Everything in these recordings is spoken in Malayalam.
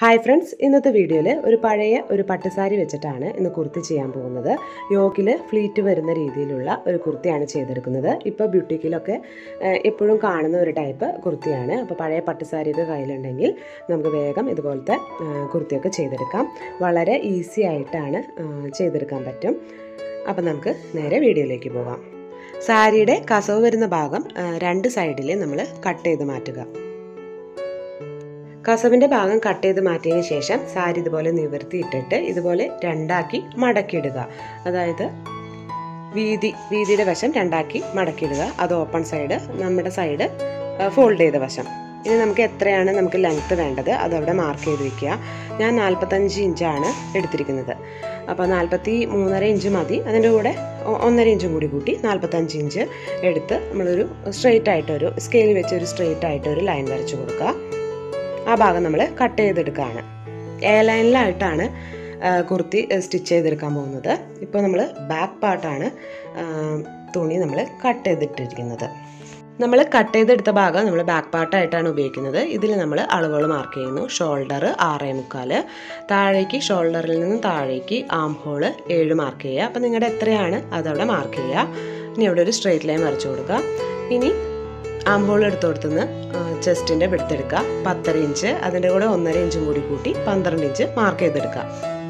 ഹായ് ഫ്രണ്ട്സ് ഇന്നത്തെ വീഡിയോയിൽ ഒരു പഴയ ഒരു പട്ടുസാരി വെച്ചിട്ടാണ് ഇന്ന് കുർത്തി ചെയ്യാൻ പോകുന്നത് യോക്കിൽ ഫ്ലീറ്റ് വരുന്ന രീതിയിലുള്ള ഒരു കുർത്തിയാണ് ചെയ്തെടുക്കുന്നത് ഇപ്പോൾ ബ്യൂട്ടിക്കിലൊക്കെ ഏഹ്, എപ്പോഴും കാണുന്ന ഒരു ടൈപ്പ് കുർത്തിയാണ് അപ്പോൾ പഴയ പട്ടുസാരിയൊക്കെ കയ്യിലുണ്ടെങ്കിൽ നമുക്ക് വേഗം ഇതുപോലത്തെ ഏഹ്, കുർത്തിയൊക്കെ ചെയ്തെടുക്കാം വളരെ ഈസി ആയിട്ടാണ് ഏഹ്, ചെയ്തെടുക്കാൻ പറ്റും അപ്പോൾ നമുക്ക് നേരെ വീഡിയോയിലേക്ക് പോകാം സാരിയുടെ കസവ് വരുന്ന ഭാഗം ഏഹ്, രണ്ട് സൈഡിൽ നമ്മൾ കട്ട് ചെയ്ത് മാറ്റുക കസവിൻ്റെ ഭാഗം കട്ട് ചെയ്ത് മാറ്റിയതിന് ശേഷം സാരി ഇതുപോലെ നിവർത്തിയിട്ടിട്ട് ഇതുപോലെ രണ്ടാക്കി മടക്കിയിടുക അതായത് വീതി വീതിയുടെ വശം രണ്ടാക്കി മടക്കിയിടുക അത് ഓപ്പൺ സൈഡ് നമ്മുടെ സൈഡ് ഫോൾഡ് ചെയ്ത വശം ഇനി നമുക്ക് എത്രയാണ് നമുക്ക് ലെങ്ത്ത് വേണ്ടത് അത് അവിടെ മാർക്ക് ചെയ്ത് വെക്കുക ഞാൻ നാൽപ്പത്തഞ്ച് ഇഞ്ചാണ് എടുത്തിരിക്കുന്നത് അപ്പോൾ നാൽപ്പത്തി മൂന്നര ഇഞ്ച് മതി അതിൻ്റെ കൂടെ ഒ- ഒന്നര ഇഞ്ചും കൂടി കൂട്ടി നാൽപ്പത്തഞ്ച് ഇഞ്ച് എടുത്ത് നമ്മളൊരു സ്ട്രെയിറ്റ് ആയിട്ടൊരു സ്കെയിൽ വെച്ച് ഒരു സ്ട്രെയിറ്റ് ആയിട്ടൊരു ലൈൻ വരച്ച് കൊടുക്കുക ആ ഭാഗം നമ്മൾ കട്ട് ചെയ്തെടുക്കുകയാണ് എ ലൈനിലായിട്ടാണ് ആ, കുർത്തി സ്റ്റിച്ച് ചെയ്തെടുക്കാൻ പോകുന്നത് ഇപ്പോൾ നമ്മൾ ബാക്ക് പാർട്ടാണ് ആ, തുണി നമ്മൾ കട്ട് ചെയ്തിട്ടിരിക്കുന്നത് നമ്മൾ കട്ട് ചെയ്തെടുത്ത ഭാഗം നമ്മൾ ബാക്ക് പാർട്ടായിട്ടാണ് ഉപയോഗിക്കുന്നത് ഇതിൽ നമ്മൾ അളവുകൾ മാർക്ക് ചെയ്യുന്നു ഷോൾഡർ ആറേ മുക്കാൽ താഴേക്ക് ഷോൾഡറിൽ നിന്നും താഴേക്ക് ആം ഹോള് ഏഴ് മാർക്ക് ചെയ്യുക അപ്പോൾ നിങ്ങളുടെ എത്രയാണ് അതവിടെ മാർക്ക് ചെയ്യുക ഇനി അവിടെ ഒരു സ്ട്രെയിറ്റ് ലൈൻ വരച്ചു കൊടുക്കുക ഇനി ആം ഹോൾ എടുത്ത് കൊടുത്തുനിന്ന് ചെസ്റ്റിൻ്റെ എടുത്തെടുക്കുക പത്തര ഇഞ്ച് അതിൻ്റെ കൂടെ ഒന്നര ഇഞ്ചും കൂടി കൂട്ടി പന്ത്രണ്ട് ഇഞ്ച് മാർക്ക് ചെയ്തെടുക്കുക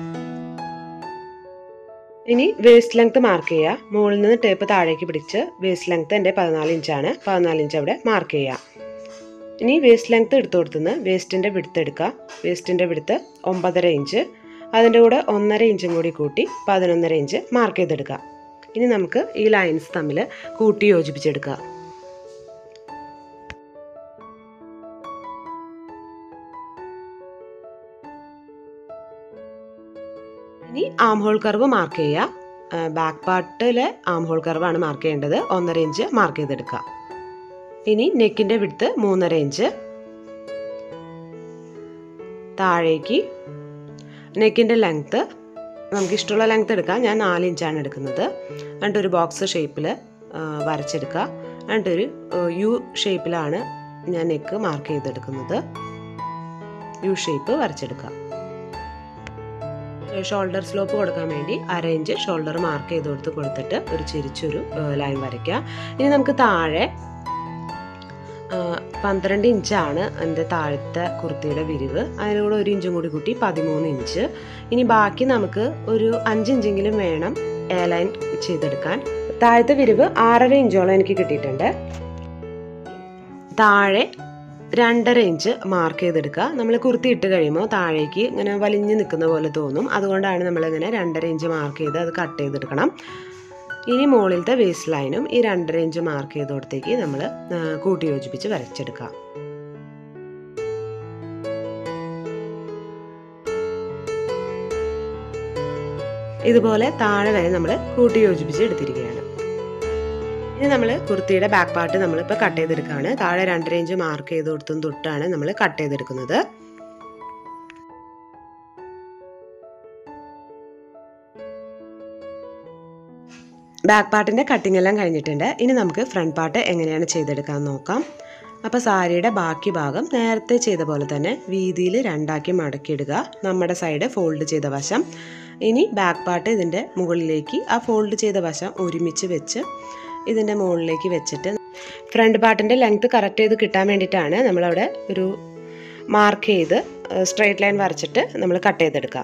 ഇനി വേസ്റ്റ് ലെങ്ത് മാർക്ക് ചെയ്യുക മുകളിൽ നിന്ന് ടേപ്പ് താഴേക്ക് പിടിച്ച് വേസ്റ്റ് ലെങ്ത് എൻ്റെ പതിനാല് ഇഞ്ചാണ് പതിനാല് ഇഞ്ച് അവിടെ മാർക്ക് ചെയ്യുക ഇനി വേസ്റ്റ് ലെങ്ത് എടുത്തു കൊടുത്തുനിന്ന് വേസ്റ്റിൻ്റെ വിടുത്ത് എടുക്കുക വേസ്റ്റിൻ്റെ വിടുത്ത് ഒമ്പതര ഇഞ്ച് അതിൻ്റെ കൂടെ ഒന്നര ഇഞ്ചും കൂടി കൂട്ടി പതിനൊന്നര ഇഞ്ച് മാർക്ക് ചെയ്തെടുക്കുക ഇനി നമുക്ക് ഈ ലൈൻസ് തമ്മിൽ കൂട്ടി യോജിപ്പിച്ചെടുക്കുക ഇനി ആം ഹോൾ കർവ് മാർക്ക് ചെയ്യുക ബാക്ക് പാർട്ടിലെ ആം ഹോൾ കർവാണ് മാർക്ക് ചെയ്യേണ്ടത് ഒന്നര ഇഞ്ച് മാർക്ക് ചെയ്തെടുക്കുക ഇനി നെക്കിൻ്റെ വിടുത്ത് മൂന്നര ഇഞ്ച് താഴേക്ക് നെക്കിൻ്റെ ലെങ്ത്ത് നമുക്ക് ഇഷ്ടമുള്ള ലെങ്ത്ത് എടുക്കാം ഞാൻ നാല് ഇഞ്ചാണ് എടുക്കുന്നത് എന്നിട്ട് ഒരു ബോക്സ് ഷേപ്പിൽ വരച്ചെടുക്കുക എന്നിട്ടൊരു യു ഷേപ്പിലാണ് ഞാൻ നെക്ക് മാർക്ക് ചെയ്തെടുക്കുന്നത് യു ഷേപ്പ് വരച്ചെടുക്കുക ഷോൾഡർ സ്ലോപ്പ് കൊടുക്കാൻ വേണ്ടി അര ഇഞ്ച് ഷോൾഡർ മാർക്ക് ചെയ്ത് കൊടുത്ത് കൊടുത്തിട്ട് ഒരു ചിരിച്ചൊരു ലൈൻ വരയ്ക്കുക ഇനി നമുക്ക് താഴെ ആ, പന്ത്രണ്ട് ഇഞ്ചാണ് എൻ്റെ താഴത്തെ കുർത്തിയുടെ വിരിവ് അതിനൂടെ ഒരു ഇഞ്ചും കൂടി കൂട്ടി പതിമൂന്ന് ഇഞ്ച് ഇനി ബാക്കി നമുക്ക് ഒരു അഞ്ച് ഇഞ്ചെങ്കിലും വേണം എ ലൈൻ ചെയ്തെടുക്കാൻ താഴത്തെ വിരിവ് ആറര ഇഞ്ചോളം എനിക്ക് കിട്ടിയിട്ടുണ്ട് താഴെ രണ്ടര ഇഞ്ച് മാർക്ക് ചെയ്തെടുക്കുക നമ്മൾ കുർത്തി ഇട്ട് കഴിയുമ്പോൾ താഴേക്ക് ഇങ്ങനെ വലിഞ്ഞു നിൽക്കുന്ന പോലെ തോന്നും അതുകൊണ്ടാണ് നമ്മളിങ്ങനെ രണ്ടര ഇഞ്ച് മാർക്ക് ചെയ്ത് അത് കട്ട് ചെയ്തെടുക്കണം ഇനി മുകളിലത്തെ വേസ്റ്റ് ലൈനും ഈ രണ്ടര ഇഞ്ച് മാർക്ക് ചെയ്തോടത്തേക്ക് നമ്മൾ കൂട്ടി യോജിപ്പിച്ച് വരച്ചെടുക്കാം ഇതുപോലെ താഴെ വരെ നമ്മൾ കൂട്ടി യോജിപ്പിച്ച് എടുത്തിരിക്കുകയാണ് ഇനി നമ്മൾ കുർത്തിയുടെ ബാക്ക് പാർട്ട് നമ്മളിപ്പോൾ കട്ട് ചെയ്തെടുക്കുകയാണ് താഴെ രണ്ടര ഇഞ്ച് മാർക്ക് ചെയ്ത് കൊടുത്തും തൊട്ടാണ് നമ്മൾ കട്ട് ചെയ്തെടുക്കുന്നത് ബാക്ക് പാർട്ടിൻ്റെ കട്ടിംഗ് എല്ലാം കഴിഞ്ഞിട്ടുണ്ട് ഇനി നമുക്ക് ഫ്രണ്ട് പാർട്ട് എങ്ങനെയാണ് ചെയ്തെടുക്കാൻ നോക്കാം അപ്പോൾ സാരിയുടെ ബാക്കി ഭാഗം നേരത്തെ ചെയ്ത പോലെ തന്നെ വീതിയിൽ രണ്ടാക്കി മടക്കിയിടുക നമ്മുടെ സൈഡ് ഫോൾഡ് ചെയ്ത വശം ഇനി ബാക്ക് പാർട്ട് ഇതിൻ്റെ മുകളിലേക്ക് ആ ഫോൾഡ് ചെയ്ത വശം ഒരുമിച്ച് വെച്ച് ഇതിൻ്റെ മുകളിലേക്ക് വെച്ചിട്ട് ഫ്രണ്ട് പാർട്ടിൻ്റെ ലെങ്ത് കറക്റ്റ് ചെയ്ത് കിട്ടാൻ വേണ്ടിയിട്ടാണ് നമ്മളവിടെ ഒരു മാർക്ക് ചെയ്ത് സ്ട്രെയിറ്റ് ലൈൻ വരച്ചിട്ട് നമ്മൾ കട്ട് ചെയ്തെടുക്കുക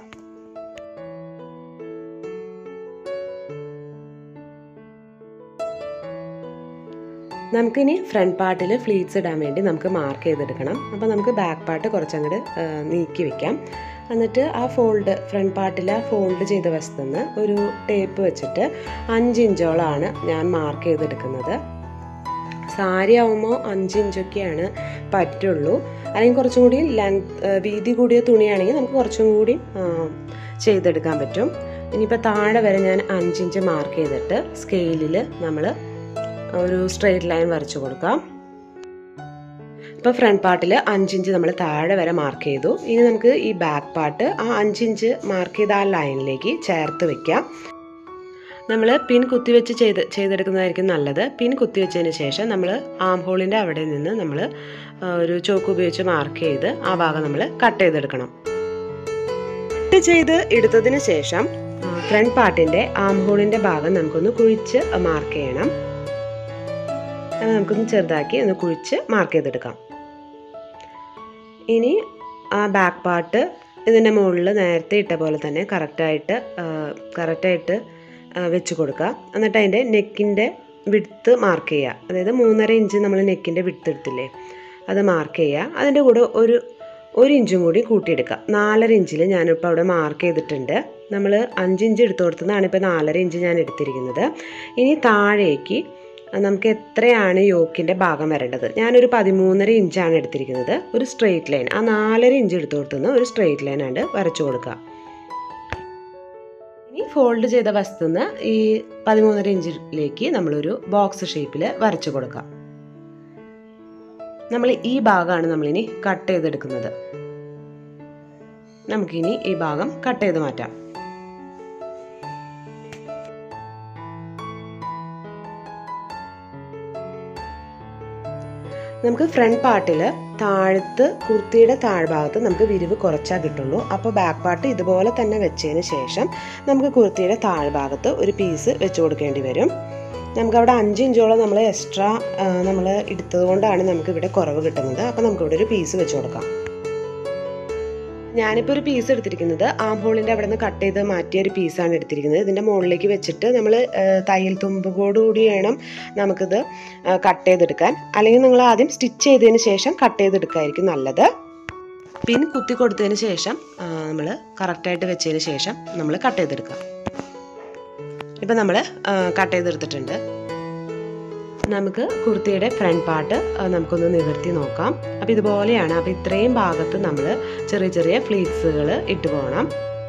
നമുക്കിനി ഫ്രണ്ട് പാർട്ടിൽ ഫ്ലീറ്റ്സ് ഇടാൻ വേണ്ടി നമുക്ക് മാർക്ക് ചെയ്തെടുക്കണം അപ്പോൾ നമുക്ക് ബാക്ക് പാർട്ട് കുറച്ചങ്ങോട്ട് നീക്കി വെക്കാം എന്നിട്ട് ആ ഫോൾഡ് ഫ്രണ്ട് പാർട്ടിൽ ആ ഫോൾഡ് ചെയ്ത വശത്തു നിന്ന് ഒരു ടേപ്പ് വെച്ചിട്ട് അഞ്ച് ഇഞ്ചോളാണ് ഞാൻ മാർക്ക് ചെയ്തെടുക്കുന്നത് സാരി ആവുമ്പോൾ അഞ്ച് ഇഞ്ചൊക്കെയാണ് പറ്റുള്ളൂ അല്ലെങ്കിൽ കുറച്ചും കൂടി ലെങ്ത് വീതി കൂടിയ തുണിയാണെങ്കിൽ നമുക്ക് കുറച്ചും കൂടി ആ, ചെയ്തെടുക്കാൻ പറ്റും ഇനിയിപ്പോൾ താഴെ വരെ ഞാൻ അഞ്ചിഞ്ച് മാർക്ക് ചെയ്തിട്ട് സ്കെയിലിൽ നമ്മൾ ഒരു സ്ട്രെയിറ്റ് ലൈൻ വരച്ചു കൊടുക്കാം ഇപ്പോൾ ഫ്രണ്ട് പാർട്ടിൽ അഞ്ചിഞ്ച് നമ്മൾ താഴെ വരെ മാർക്ക് ചെയ്തു ഇനി നമുക്ക് ഈ ബാക്ക് പാർട്ട് ആ അഞ്ചിഞ്ച് മാർക്ക് ചെയ്ത ആ ലൈനിലേക്ക് ചേർത്ത് വെക്കാം നമ്മൾ പിൻ കുത്തിവെച്ച് ചെയ്ത് ചെയ്തെടുക്കുന്നതായിരിക്കും നല്ലത് പിൻ കുത്തിവെച്ചതിന് ശേഷം നമ്മൾ ആം ഹോളിൻ്റെ അവിടെ നിന്ന് നമ്മൾ ഒരു ചോക്ക് ഉപയോഗിച്ച് മാർക്ക് ചെയ്ത് ആ ഭാഗം നമ്മൾ കട്ട് ചെയ്തെടുക്കണം കട്ട് ചെയ്ത് എടുത്തതിന് ശേഷം ഫ്രണ്ട് പാർട്ടിന്റെ ആം ഹോളിന്റെ ഭാഗം നമുക്കൊന്ന് കുഴിച്ച് മാർക്ക് ചെയ്യണം അത് നമുക്കൊന്ന് ചെറുതാക്കി ഒന്ന് കുഴിച്ച് മാർക്ക് ചെയ്തെടുക്കാം ഇനി ആ ബാക്ക് പാർട്ട് ഇതിൻ്റെ മുകളിൽ നേരത്തെ ഇട്ട പോലെ തന്നെ കറക്റ്റായിട്ട് കറക്റ്റായിട്ട് വെച്ച് കൊടുക്കുക എന്നിട്ട് അതിൻ്റെ നെക്കിൻ്റെ വിടുത്ത് മാർക്ക് ചെയ്യുക അതായത് മൂന്നര ഇഞ്ച് നമ്മൾ നെക്കിൻ്റെ വിടുത്ത് എടുത്തില്ലേ അത് മാർക്ക് ചെയ്യുക അതിൻ്റെ കൂടെ ഒരു ഒരു ഇഞ്ചും കൂടി കൂട്ടിയെടുക്കുക നാലര ഇഞ്ചിൽ ഞാനിപ്പോൾ അവിടെ മാർക്ക് ചെയ്തിട്ടുണ്ട് നമ്മൾ അഞ്ച് ഇഞ്ച് എടുത്തു കൊടുത്തതാണ് ഇപ്പോൾ നാലര ഇഞ്ച് ഞാൻ എടുത്തിരിക്കുന്നത് ഇനി താഴേക്ക് നമുക്ക് എത്രയാണ് യോക്കിൻ്റെ ഭാഗം വരേണ്ടത് ഞാനൊരു പതിമൂന്നര ഇഞ്ചാണ് എടുത്തിരിക്കുന്നത് ഒരു സ്ട്രെയിറ്റ് ലൈൻ ആ നാലര ഇഞ്ച് എടുത്തു കൊടുത്തുനിന്ന് ഒരു സ്ട്രെയിറ്റ് ലൈൻ ആണ് വരച്ചു കൊടുക്കുക ഇനി ഫോൾഡ് ചെയ്ത വസ്തുന്ന് ഈ പതിമൂന്നര ഇഞ്ചിലേക്ക് നമ്മളൊരു ബോക്സ് ഷേപ്പിൽ വരച്ചു കൊടുക്കാം നമ്മൾ ഈ ഭാഗമാണ് നമ്മളിനി കട്ട് ചെയ്തെടുക്കുന്നത് നമുക്കിനി ഈ ഭാഗം കട്ട് ചെയ്ത് മാറ്റാം നമുക്ക് ഫ്രണ്ട് പാർട്ടിൽ താഴത്ത് കുർത്തിയുടെ താഴ്ഭാഗത്ത് നമുക്ക് വിരിവ് കുറച്ചാൽ കിട്ടുള്ളൂ അപ്പോൾ ബാക്ക് പാർട്ട് ഇതുപോലെ തന്നെ വെച്ചതിന് ശേഷം നമുക്ക് കുർത്തിയുടെ താഴ്ഭാഗത്ത് ഒരു പീസ് വെച്ച് കൊടുക്കേണ്ടി വരും നമുക്കവിടെ അഞ്ച് ഇഞ്ചോളം നമ്മൾ എക്സ്ട്രാ നമ്മൾ എടുത്തത് കൊണ്ടാണ് നമുക്ക് ഇവിടെ കുറവ് കിട്ടുന്നത് അപ്പോൾ നമുക്കിവിടെ ഒരു പീസ് വെച്ച് കൊടുക്കാം ഞാനിപ്പോൾ ഒരു പീസ് എടുത്തിരിക്കുന്നത് ആം ഹോളിൻ്റെ അവിടെ നിന്ന് കട്ട് ചെയ്ത് മാറ്റിയ ഒരു പീസാണ് എടുത്തിരിക്കുന്നത് ഇതിൻ്റെ മുകളിലേക്ക് വെച്ചിട്ട് നമ്മൾ തയ്യൽ തുമ്പുകോട് കൂടി വേണം നമുക്കിത് കട്ട് ചെയ്തെടുക്കാൻ അല്ലെങ്കിൽ നിങ്ങൾ ആദ്യം സ്റ്റിച്ച് ചെയ്തതിന് ശേഷം കട്ട് ചെയ്തെടുക്കായിരിക്കും നല്ലത് പിൻ കുത്തി കൊടുത്തതിന് ശേഷം നമ്മൾ കറക്റ്റായിട്ട് വെച്ചതിന് ശേഷം നമ്മൾ കട്ട് ചെയ്തെടുക്കാം ഇപ്പം നമ്മൾ കട്ട് ചെയ്തെടുത്തിട്ടുണ്ട് നമുക്ക് കുർത്തിയുടെ ഫ്രണ്ട് പാർട്ട് നമുക്കൊന്ന് നിവർത്തി നോക്കാം അപ്പോൾ ഇതുപോലെയാണ് അപ്പോൾ ഇത്രയും ഭാഗത്ത് നമ്മൾ ചെറിയ ചെറിയ ഫ്ലീറ്റ്സുകൾ ഇട്ട് പോകണം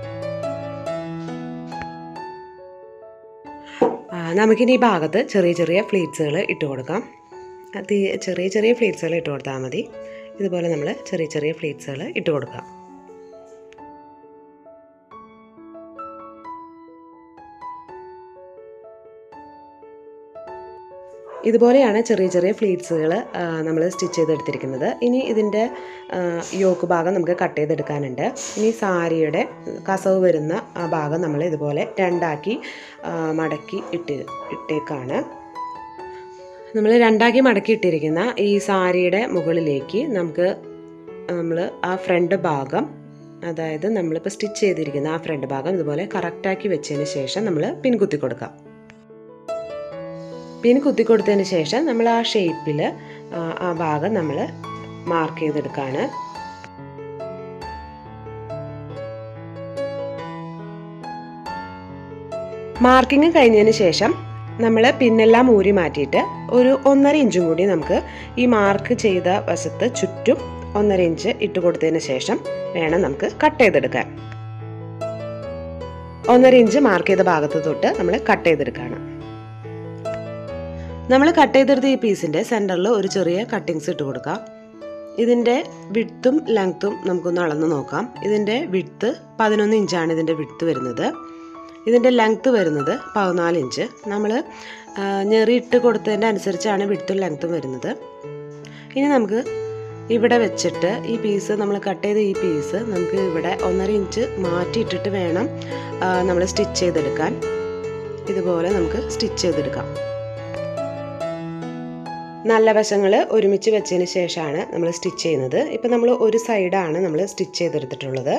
നമുക്കിനി ഈ ഭാഗത്ത് ചെറിയ ചെറിയ ഫ്ലീറ്റ്സുകൾ ഇട്ട് കൊടുക്കാം അത് ചെറിയ ചെറിയ ഫ്ലീറ്റ്സുകൾ ഇട്ട് കൊടുത്താൽ മതി ഇതുപോലെ നമ്മൾ ചെറിയ ചെറിയ ഫ്ലീറ്റ്സുകൾ ഇട്ട് കൊടുക്കാം ഇതുപോലെയാണ് ചെറിയ ചെറിയ ഫ്ലീറ്റ്സുകൾ നമ്മൾ സ്റ്റിച്ച് ചെയ്തെടുത്തിരിക്കുന്നത് ഇനി ഇതിൻ്റെ യോക്ക് ഭാഗം നമുക്ക് കട്ട് ചെയ്തെടുക്കാനുണ്ട് ഇനി സാരിയുടെ കസവ് വരുന്ന ആ ഭാഗം നമ്മൾ ഇതുപോലെ രണ്ടാക്കി മടക്കി ഇട്ട് ഇട്ടേക്കാണ് നമ്മൾ രണ്ടാക്കി മടക്കി ഇട്ടിരിക്കുന്ന ഈ സാരിയുടെ മുകളിലേക്ക് നമുക്ക് നമ്മൾ ആ ഫ്രണ്ട് ഭാഗം അതായത് നമ്മളിപ്പോൾ സ്റ്റിച്ച് ചെയ്തിരിക്കുന്ന ആ ഫ്രണ്ട് ഭാഗം ഇതുപോലെ കറക്റ്റാക്കി വെച്ചതിന് ശേഷം നമ്മൾ പിൻകുത്തി കൊടുക്കാം പിൻ കുത്തി കൊടുത്തതിന് ശേഷം നമ്മൾ ആ ഷേപ്പിൽ ആ ഭാഗം നമ്മൾ മാർക്ക് ചെയ്തെടുക്കുകയാണ് മാർക്കിങ് കഴിഞ്ഞതിന് ശേഷം നമ്മൾ പിന്നെല്ലാം ഊരി മാറ്റിയിട്ട് ഒരു ഒന്നര ഇഞ്ചും കൂടി നമുക്ക് ഈ മാർക്ക് ചെയ്ത വശത്ത് ചുറ്റും ഒന്നര ഇഞ്ച് ഇട്ട് കൊടുത്തതിന് ശേഷം വേണം നമുക്ക് കട്ട് ചെയ്തെടുക്കാൻ ഒന്നര ഇഞ്ച് മാർക്ക് ചെയ്ത ഭാഗത്ത് തൊട്ട് നമ്മൾ കട്ട് ചെയ്തെടുക്കുകയാണ് നമ്മൾ കട്ട് ചെയ്തെടുത്ത ഈ പീസിൻ്റെ സെൻറ്ററിൽ ഒരു ചെറിയ കട്ടിങ്സ് ഇട്ട് കൊടുക്കാം ഇതിൻ്റെ വിഡ്ത്തും ലെങ്ത്തും നമുക്കൊന്ന് അളന്ന് നോക്കാം ഇതിൻ്റെ വിഡ്ത്ത് പതിനൊന്ന് ഇഞ്ചാണ് ഇതിൻ്റെ വിഡ്ത്ത് വരുന്നത് ഇതിൻ്റെ ലെങ്ത്ത് വരുന്നത് പതിനാല് ഇഞ്ച് നമ്മൾ ഞെറിയിട്ട് കൊടുത്തതിൻ്റെ അനുസരിച്ചാണ് വിഡ്ത്തും ലെങ്ത്തും വരുന്നത് ഇനി നമുക്ക് ഇവിടെ വെച്ചിട്ട് ഈ പീസ് നമ്മൾ കട്ട് ചെയ്ത ഈ പീസ് നമുക്ക് ഇവിടെ ഒന്നര ഇഞ്ച് മാറ്റിയിട്ടിട്ട് വേണം നമ്മൾ സ്റ്റിച്ച് ചെയ്തെടുക്കാൻ ഇതുപോലെ നമുക്ക് സ്റ്റിച്ച് ചെയ്തെടുക്കാം നല്ല വശങ്ങൾ ഒരുമിച്ച് വെച്ചതിന് ശേഷമാണ് നമ്മൾ സ്റ്റിച്ച് ചെയ്യുന്നത് ഇപ്പം നമ്മൾ ഒരു സൈഡാണ് നമ്മൾ സ്റ്റിച്ച് ചെയ്തെടുത്തിട്ടുള്ളത്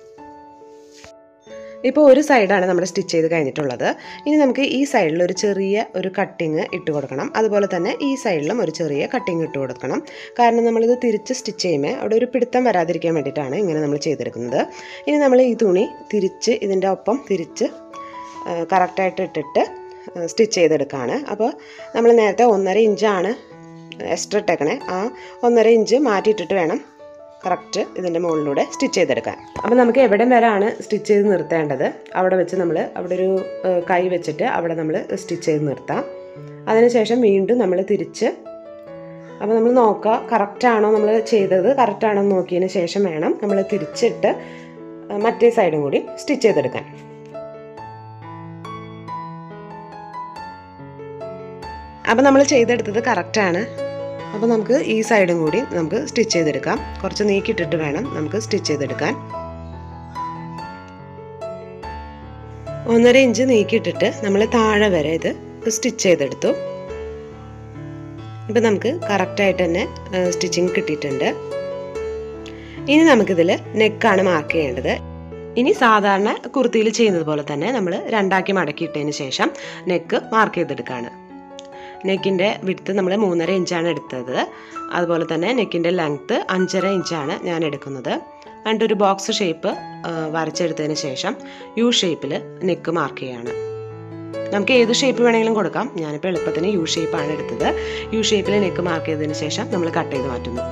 ഇപ്പോൾ ഒരു സൈഡാണ് നമ്മൾ സ്റ്റിച്ച് ചെയ്ത് കഴിഞ്ഞിട്ടുള്ളത് ഇനി നമുക്ക് ഈ സൈഡിൽ ഒരു ചെറിയ ഒരു കട്ടിങ് ഇട്ട് കൊടുക്കണം അതുപോലെ തന്നെ ഈ സൈഡിലും ഒരു ചെറിയ കട്ടിങ് ഇട്ട് കൊടുക്കണം കാരണം നമ്മളിത് തിരിച്ച് സ്റ്റിച്ച് ചെയ്യുമ്പോൾ അവിടെ ഒരു പിടുത്തം വരാതിരിക്കാൻ വേണ്ടിയിട്ടാണ് ഇങ്ങനെ നമ്മൾ ചെയ്തെടുക്കുന്നത് ഇനി നമ്മൾ ഈ തുണി തിരിച്ച് ഇതിൻ്റെ ഒപ്പം തിരിച്ച് കറക്റ്റായിട്ട് ഇട്ടിട്ട് സ്റ്റിച്ച് ചെയ്തെടുക്കുകയാണ് അപ്പോൾ നമ്മൾ നേരത്തെ ഒന്നര ഇഞ്ചാണ് എക്സ്ട്രാ ഇട്ടേക്കണേ ആ ഒന്നര ഇഞ്ച് മാറ്റിയിട്ടിട്ട് വേണം കറക്റ്റ് ഇതിൻ്റെ മുകളിലൂടെ സ്റ്റിച്ച് ചെയ്തെടുക്കാൻ അപ്പോൾ നമുക്ക് എവിടെ വരെയാണ് സ്റ്റിച്ച് ചെയ്ത് നിർത്തേണ്ടത് അവിടെ വെച്ച് നമ്മൾ അവിടെ ഒരു കൈ വെച്ചിട്ട് അവിടെ നമ്മൾ സ്റ്റിച്ച് ചെയ്ത് നിർത്താം അതിനുശേഷം വീണ്ടും നമ്മൾ തിരിച്ച് അപ്പോൾ നമ്മൾ നോക്കുക കറക്റ്റാണോ നമ്മൾ ചെയ്തത് കറക്റ്റാണോ എന്ന് നോക്കിയതിന് ശേഷം വേണം നമ്മൾ തിരിച്ചിട്ട് മറ്റേ സൈഡും കൂടി സ്റ്റിച്ച് ചെയ്തെടുക്കാൻ അപ്പോൾ നമ്മൾ ചെയ്തെടുത്തത് കറക്റ്റാണ് അപ്പോൾ നമുക്ക് ഈ സൈഡും കൂടി നമുക്ക് സ്റ്റിച്ച് ചെയ്തെടുക്കാം കുറച്ച് നീക്കിയിട്ടിട്ട് വേണം നമുക്ക് സ്റ്റിച്ച് ചെയ്തെടുക്കാൻ ഒന്നര ഇഞ്ച് നീക്കിയിട്ടിട്ട് നമ്മൾ താഴെ വരെ ഇത് സ്റ്റിച്ച് ചെയ്തെടുത്തു ഇപ്പം നമുക്ക് കറക്റ്റായിട്ട് തന്നെ സ്റ്റിച്ചിങ് കിട്ടിയിട്ടുണ്ട് ഇനി നമുക്കിതിൽ നെക്കാണ് മാർക്ക് ചെയ്യേണ്ടത് ഇനി സാധാരണ കുർത്തിയിൽ ചെയ്യുന്നത് പോലെ തന്നെ നമ്മൾ രണ്ടാക്കി മടക്കിയിട്ടതിന് ശേഷം നെക്ക് മാർക്ക് ചെയ്തെടുക്കുകയാണ് നെക്കിൻ്റെ വിടുത്ത് നമ്മൾ മൂന്നര ഇഞ്ചാണ് എടുത്തത് അതുപോലെ തന്നെ നെക്കിൻ്റെ ലെങ്ത്ത് അഞ്ചര ഇഞ്ചാണ് ഞാൻ എടുക്കുന്നത് എന്നിട്ട് ഒരു ബോക്സ് ഷേപ്പ് വരച്ചെടുത്തതിന് ശേഷം യു ഷേപ്പിൽ നെക്ക് മാർക്ക് ചെയ്യാണ് നമുക്ക് ഏത് ഷേപ്പ് വേണമെങ്കിലും കൊടുക്കാം ഞാനിപ്പോൾ എളുപ്പത്തിന് യു ഷേപ്പാണ് എടുത്തത് യു ഷേപ്പിൽ നെക്ക് മാർക്ക് ചെയ്തതിന് ശേഷം നമ്മൾ കട്ട് ചെയ്ത് മാറ്റുന്നു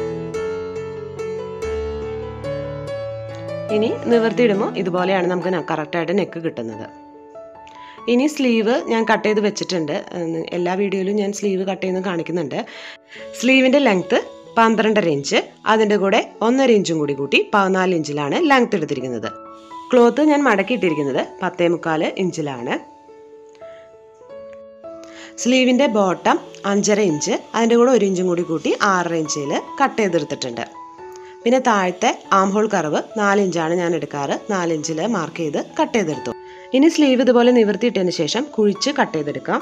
ഇനി നിവർത്തിയിടുമ്പോൾ ഇതുപോലെയാണ് നമുക്ക് കറക്റ്റായിട്ട് നെക്ക് കിട്ടുന്നത് ഇനി സ്ലീവ് ഞാൻ കട്ട് ചെയ്ത് വെച്ചിട്ടുണ്ട് എല്ലാ വീഡിയോയിലും ഞാൻ സ്ലീവ് കട്ട് ചെയ്യുന്നത് കാണിക്കുന്നുണ്ട് സ്ലീവിൻ്റെ ലെങ്ത്ത് പന്ത്രണ്ടര ഇഞ്ച് അതിൻ്റെ കൂടെ ഒന്നര ഇഞ്ചും കൂടി കൂട്ടി പതിനാല് ഇഞ്ചിലാണ് ലെങ്ത്ത് എടുത്തിരിക്കുന്നത് ക്ലോത്ത് ഞാൻ മടക്കിയിട്ടിരിക്കുന്നത് പത്തേ മുക്കാൽ ഇഞ്ചിലാണ് സ്ലീവിൻ്റെ ബോട്ടം അഞ്ചര ഇഞ്ച് അതിൻ്റെ കൂടെ ഒരു ഇഞ്ചും കൂടി കൂട്ടി ആറര ഇഞ്ചിൽ കട്ട് ചെയ്തെടുത്തിട്ടുണ്ട് പിന്നെ താഴത്തെ ആം ഹോൾ കറവ് നാലിഞ്ചാണ് ഞാൻ എടുക്കാറ് നാലിഞ്ചിൽ മാർക്ക് ചെയ്ത് കട്ട് ചെയ്തെടുത്തു ഇനി സ്ലീവ് ഇതുപോലെ നിവർത്തിയിട്ടതിന് ശേഷം കുഴിച്ച് കട്ട് ചെയ്തെടുക്കാം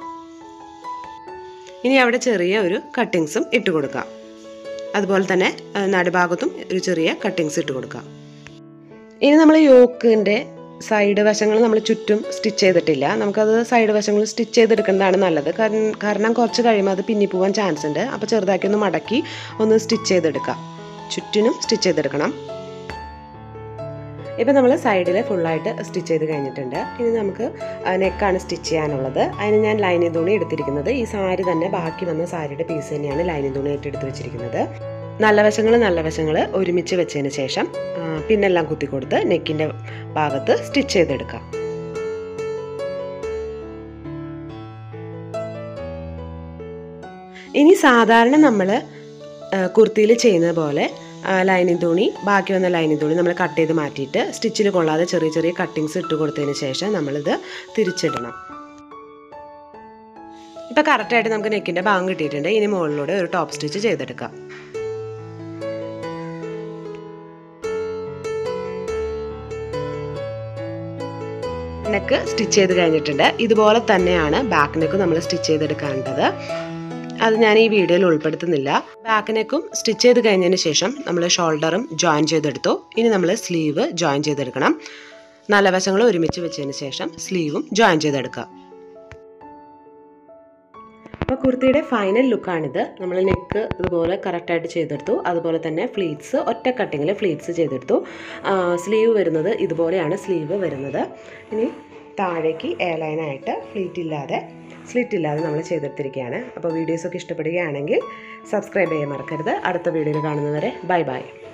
ഇനി അവിടെ ചെറിയ ഒരു കട്ടിങ്സും ഇട്ട് കൊടുക്കാം അതുപോലെ തന്നെ നടുഭാഗത്തും ഒരു ചെറിയ കട്ടിങ്സ് ഇട്ട് കൊടുക്കാം ഇനി നമ്മൾ യോക്കിൻ്റെ സൈഡ് വശങ്ങൾ നമ്മൾ ചുറ്റും സ്റ്റിച്ച് ചെയ്തിട്ടില്ല നമുക്കത് സൈഡ് വശങ്ങൾ സ്റ്റിച്ച് ചെയ്തെടുക്കുന്നതാണ് നല്ലത് കാരണം കുറച്ച് കഴിയുമ്പോൾ അത് പിന്നി പോകാൻ ചാൻസ് ഉണ്ട് അപ്പോൾ ചെറുതാക്കി ഒന്ന് മടക്കി ഒന്ന് സ്റ്റിച്ച് ചെയ്തെടുക്കാം ചുറ്റിനും സ്റ്റിച്ച് ചെയ്തെടുക്കണം ഇപ്പം നമ്മൾ സൈഡിൽ ഫുള്ളായിട്ട് സ്റ്റിച്ച് ചെയ്ത് കഴിഞ്ഞിട്ടുണ്ട് ഇനി നമുക്ക് നെക്കാണ് സ്റ്റിച്ച് ചെയ്യാനുള്ളത് അതിന് ഞാൻ ലൈനിങ് തുണി എടുത്തിരിക്കുന്നത് ഈ സാരി തന്നെ ബാക്കി വന്ന സാരിയുടെ പീസ് തന്നെയാണ് ലൈനിങ് തുണിയായിട്ട് എടുത്ത് വെച്ചിരിക്കുന്നത് നല്ല വശങ്ങൾ നല്ല വശങ്ങൾ ഒരുമിച്ച് വെച്ചതിന് ശേഷം പിന്നെല്ലാം കുത്തി കൊടുത്ത് നെക്കിൻ്റെ ഭാഗത്ത് സ്റ്റിച്ച് ചെയ്തെടുക്കാം ഇനി സാധാരണ നമ്മൾ കുർത്തിയിൽ ചെയ്യുന്നത് പോലെ ലൈനിങ് തുണി ബാക്കി വന്ന ലൈനിങ് തുണി നമ്മൾ കട്ട് ചെയ്ത് മാറ്റിയിട്ട് സ്റ്റിച്ചിൽ കൊള്ളാതെ ചെറിയ ചെറിയ കട്ടിങ്സ് ഇട്ട് കൊടുത്തതിന് ശേഷം നമ്മളിത് തിരിച്ചിടണം ഇപ്പം കറക്റ്റായിട്ട് നമുക്ക് നെക്കിൻ്റെ ഭാഗം കിട്ടിയിട്ടുണ്ട് ഇനി മുകളിലൂടെ ഒരു ടോപ്പ് സ്റ്റിച്ച് ചെയ്തെടുക്കാം നെക്ക് സ്റ്റിച്ച് ചെയ്ത് കഴിഞ്ഞിട്ടുണ്ട് ഇതുപോലെ തന്നെയാണ് ബാക്ക് നെക്ക് നമ്മൾ സ്റ്റിച്ച് ചെയ്തെടുക്കേണ്ടത് അത് ഞാൻ ഈ വീഡിയോയിൽ ഉൾപ്പെടുത്തുന്നില്ല ബാക്ക് നെക്കും സ്റ്റിച്ച് ചെയ്ത് കഴിഞ്ഞതിന് ശേഷം നമ്മൾ ഷോൾഡറും ജോയിൻ ചെയ്തെടുത്തു ഇനി നമ്മൾ സ്ലീവ് ജോയിൻ ചെയ്തെടുക്കണം നല്ല വശങ്ങൾ ഒരുമിച്ച് വെച്ചതിന് ശേഷം സ്ലീവും ജോയിൻ ചെയ്തെടുക്കുക അപ്പോൾ കുർത്തിയുടെ ഫൈനൽ ലുക്കാണിത് നമ്മൾ നെക്ക് ഇതുപോലെ കറക്റ്റായിട്ട് ചെയ്തെടുത്തു അതുപോലെ തന്നെ ഫ്ലീറ്റ്സ് ഒറ്റ കട്ടിങ്ങിൽ ഫ്ലീറ്റ്സ് ചെയ്തെടുത്തു സ്ലീവ് വരുന്നത് ഇതുപോലെയാണ് സ്ലീവ് വരുന്നത് ഇനി താഴേക്ക് എയർലൈനായിട്ട് ഫ്ലീറ്റ് ഇല്ലാതെ സ്ലിറ്റ് ഇല്ലാതെ നമ്മൾ ചെയ്തെടുത്തിരിക്കുകയാണ് അപ്പോൾ വീഡിയോസൊക്കെ ഇഷ്ടപ്പെടുകയാണെങ്കിൽ സബ്സ്ക്രൈബ് ചെയ്യാൻ മറക്കരുത് അടുത്ത വീഡിയോയിൽ കാണുന്നവരെ ബൈ ബൈ